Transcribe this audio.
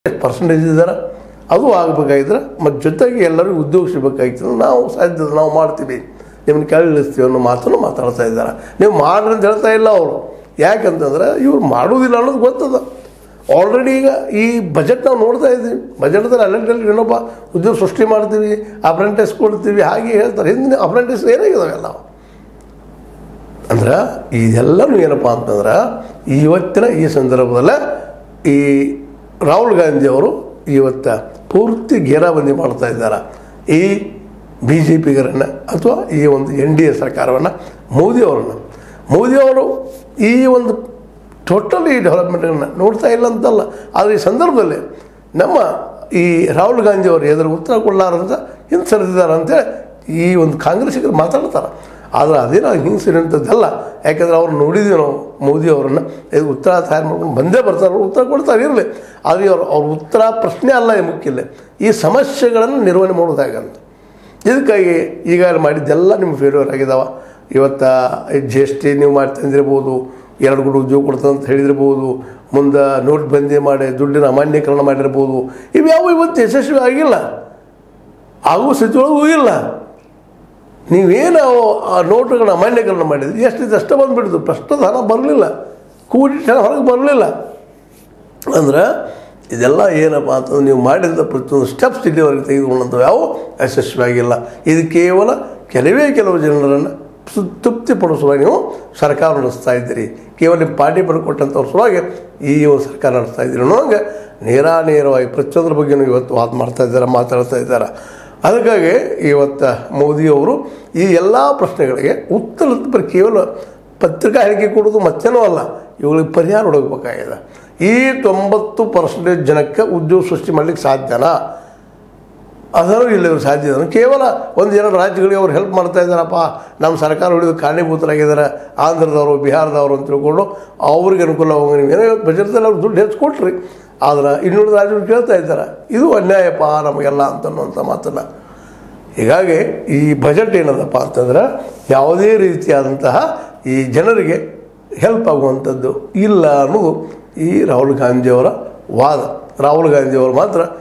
percentage ಇದ್ದಾರೆ ಅದು ಆಗಬೇಕಾಗಿದ್ರೆ ಮತ್ತು ಜೊತೆಗೆ ಎಲ್ಲರಿಗೂ ಉದ್ಯೋಗ ಸಿಗಬೇಕಾಗಿತ್ತು ನಾವು ಸಾಧ್ಯ ನಾವು ಮಾಡ್ತೀವಿ ನಿಮ್ಮನ್ನು ಕೆಳಗಿಳಿಸ್ತೀವಿ ಅನ್ನೋ ಮಾತನ್ನು ಮಾತಾಡ್ತಾ ಇದ್ದಾರೆ ನೀವು ಮಾಡ್ರಿ ಅಂತ ಹೇಳ್ತಾ ಇಲ್ಲ ಅವರು ಯಾಕಂತಂದ್ರೆ ಇವ್ರು ಮಾಡುವುದಿಲ್ಲ ಅನ್ನೋದು ಗೊತ್ತದ ಆಲ್ರೆಡಿ ಈಗ ಈ ಬಜೆಟ್ ನಾವು ನೋಡ್ತಾ ಇದ್ದೀವಿ ಬಜೆಟ್ದಲ್ಲಿ ಅಲ್ಲೆಲ್ಲಿ ಏನಪ್ಪ ಉದ್ಯೋಗ ಸೃಷ್ಟಿ ಮಾಡ್ತೀವಿ ಅಪ್ರೆಂಟಿಸ್ ಕೊಡ್ತೀವಿ ಹಾಗೆ ಹೇಳ್ತಾರೆ ಹಿಂದಿನ ಅಪ್ರೆಂಟಿಸ್ ಏನಾಗಿದಾವೆ ಎಲ್ಲ ಅಂದ್ರೆ ಇದೆಲ್ಲನೂ ಏನಪ್ಪ ಅಂತಂದ್ರೆ ಇವತ್ತಿನ ಈ ಸಂದರ್ಭದಲ್ಲೇ ಈ ರಾಹುಲ್ ಗಾಂಧಿ ಅವರು ಇವತ್ತು ಪೂರ್ತಿ ಘೇರಾಬಂದಿ ಮಾಡ್ತಾ ಇದ್ದಾರೆ ಈ ಬಿ ಜೆ ಪಿಗರನ್ನು ಅಥವಾ ಈ ಒಂದು ಎನ್ ಡಿ ಎ ಸರ್ಕಾರವನ್ನು ಮೋದಿಯವರನ್ನು ಮೋದಿಯವರು ಈ ಒಂದು ಟೋಟಲಿ ಡೆವಲಪ್ಮೆಂಟನ್ನು ನೋಡ್ತಾ ಇಲ್ಲ ಅಂತಲ್ಲ ಆದರೆ ಈ ಸಂದರ್ಭದಲ್ಲಿ ನಮ್ಮ ಈ ರಾಹುಲ್ ಗಾಂಧಿ ಅವರು ಎದುರು ಉತ್ತರ ಕೊಡಲಾರಂತ ಹಿಂಸರಿಸಿದ್ದಾರೆ ಅಂತೇಳಿ ಈ ಒಂದು ಕಾಂಗ್ರೆಸ್ಸಿಗರು ಮಾತಾಡ್ತಾರೆ ಆದರೆ ಅದೇನೋ ಹಿಂಸಿರುವಂಥದ್ದಲ್ಲ ಯಾಕಂದ್ರೆ ಅವ್ರು ನೋಡಿದ್ವಿ ನಾವು ಮೋದಿ ಅವರನ್ನು ಇದು ಉತ್ತರ ತಯಾರು ಮಾಡ್ಕೊಂಡು ಬಂದೇ ಬರ್ತಾರೆ ಅವ್ರು ಉತ್ತರ ಕೊಡ್ತಾರೆ ಇರಲಿ ಆದರೆ ಅವ್ರು ಅವ್ರ ಉತ್ತರ ಪ್ರಶ್ನೆ ಅಲ್ಲ ಈ ಮುಖ್ಯ ಇಲ್ಲ ಈ ಸಮಸ್ಯೆಗಳನ್ನು ನಿರ್ವಹಣೆ ಮಾಡೋದು ಹೇಗಂತ ಇದಕ್ಕಾಗಿ ಈಗ ಮಾಡಿದ್ದೆಲ್ಲ ನಿಮ್ಮ ಫೇಲ್ಯೂರ್ ಆಗಿದಾವ ಇವತ್ತು ಜಿ ಎಸ್ ಟಿ ನೀವು ಮಾಡಿ ತಂದಿರ್ಬೋದು ಎರಡು ಗುಡು ಉದ್ಯೋಗ ಕೊಡ್ತದೆ ಅಂತ ಹೇಳಿದಿರ್ಬೋದು ಮುಂದೆ ನೋಟ್ ಬಂದಿ ಮಾಡಿ ದುಡ್ಡಿನ ಅಮಾನ್ಯೀಕರಣ ಮಾಡಿರ್ಬೋದು ಇವ್ಯಾವ ಇವತ್ತು ಯಶಸ್ವಿ ಆಗಿಲ್ಲ ಆಗುವ ಸ್ಥಿತಿಯೊಳಗೂ ಇಲ್ಲ ನೀವೇನು ಆ ನೋಟುಗಳನ್ನ ಅಮಾನ್ಯೀಕರಣ ಮಾಡಿದ್ರಿ ಎಷ್ಟಿದೆ ಅಷ್ಟೇ ಬಂದುಬಿಡ್ತು ಪ್ರಶ್ನೆ ಹಣ ಬರಲಿಲ್ಲ ಕೂಡಿಟ್ಟು ಹಣ ಹೊರಗೆ ಬರಲಿಲ್ಲ ಅಂದ್ರೆ ಇದೆಲ್ಲ ಏನಪ್ಪ ಅಂತಂದ್ರೆ ನೀವು ಮಾಡಿದ ಪ್ರತಿಯೊಂದು ಸ್ಟೆಪ್ಸ್ ಇಲ್ಲಿವರೆಗೆ ತೆಗೆದುಕೊಂಡಂಥವು ಯಾವ ಯಶಸ್ವಿಯಾಗಿಲ್ಲ ಇದು ಕೇವಲ ಕೆಲವೇ ಕೆಲವು ಜನರನ್ನು ಸು- ತೃಪ್ತಿಪಡಿಸುವಾಗ ನೀವು ಸರ್ಕಾರ ನಡೆಸ್ತಾ ಇದ್ದೀರಿ ಕೇವಲ ನಿಮ್ಮ ಪಾರ್ಟಿ ಬರ್ಕೊಟ್ಟಂಥವ್ರ ಸಲುವಾಗಿ ಈ ಒಂದು ಸರ್ಕಾರ ನಡೆಸ್ತಾ ಇದ್ದೀರಿ ಅನ್ನೋಂಗೆ ನೇರಾನೇರವಾಗಿ ಪ್ರತಿಯೊಂದ್ರ ಬಗ್ಗೆ ಇವತ್ತು ವಾದ ಮಾಡ್ತಾ ಇದ್ದಾರೆ ಮಾತಾಡ್ತಾ ಇದ್ದಾರೆ ಅದಕ್ಕಾಗಿ ಇವತ್ತು ಮೋದಿಯವರು ಈ ಎಲ್ಲ ಪ್ರಶ್ನೆಗಳಿಗೆ ಉತ್ತರದ ಬರೀ ಕೇವಲ ಪತ್ರಿಕಾ ಹೇಳಿಕೆ ಕೊಡೋದು ಮತ್ತೇನೂ ಅಲ್ಲ ಇವುಗಳಿಗೆ ಪರಿಹಾರ ಹುಡುಕಬೇಕಾಗಿದೆ ಈ ತೊಂಬತ್ತು ಪರ್ಸೆಂಟೇಜ್ ಜನಕ್ಕೆ ಉದ್ಯೋಗ ಸೃಷ್ಟಿ ಮಾಡ್ಲಿಕ್ಕೆ ಸಾಧ್ಯನಾ ಅದನ್ನು ಇಲ್ಲಿ ಇವ್ರು ಸಾಧ್ಯ ಇದೆ ಕೇವಲ ಒಂದು ಎರಡು ರಾಜ್ಯಗಳಿಗೆ ಅವ್ರು ಹೆಲ್ಪ್ ಮಾಡ್ತಾ ಇದ್ದಾರಪ್ಪ ನಮ್ಮ ಸರ್ಕಾರ ಹಿಡಿದು ಕಾರಣೀಭೂತರಾಗಿದ್ದಾರೆ ಆಂಧ್ರದವರು ಬಿಹಾರದವರು ಅಂತ ತಿಳ್ಕೊಂಡು ಅವ್ರಿಗೆ ಅನುಕೂಲ ಹೋಗಿ ನೀವು ಏನೋ ಬಜೆಟ್ದಲ್ಲಿ ಅವ್ರು ದುಡ್ಡು ಹೆಚ್ಚು ಕೊಟ್ರಿ ಆದ್ರೆ ಇನ್ನುಳಿದ ರಾಜ್ಯಗಳು ಕೇಳ್ತಾ ಇದ್ದಾರೆ ಇದು ಅನ್ಯಾಯಪ್ಪ ನಮಗೆಲ್ಲ ಅಂತನ್ನುವಂಥ ಮಾತನ್ನು ಹೀಗಾಗಿ ಈ ಬಜೆಟ್ ಏನದಪ್ಪ ಅಂತಂದ್ರೆ ಯಾವುದೇ ರೀತಿಯಾದಂತಹ ಈ ಜನರಿಗೆ ಹೆಲ್ಪ್ ಆಗುವಂಥದ್ದು ಇಲ್ಲ ಅನ್ನೋದು ಈ ರಾಹುಲ್ ಗಾಂಧಿಯವರ ವಾದ ರಾಹುಲ್ ಗಾಂಧಿಯವರು ಮಾತ್ರ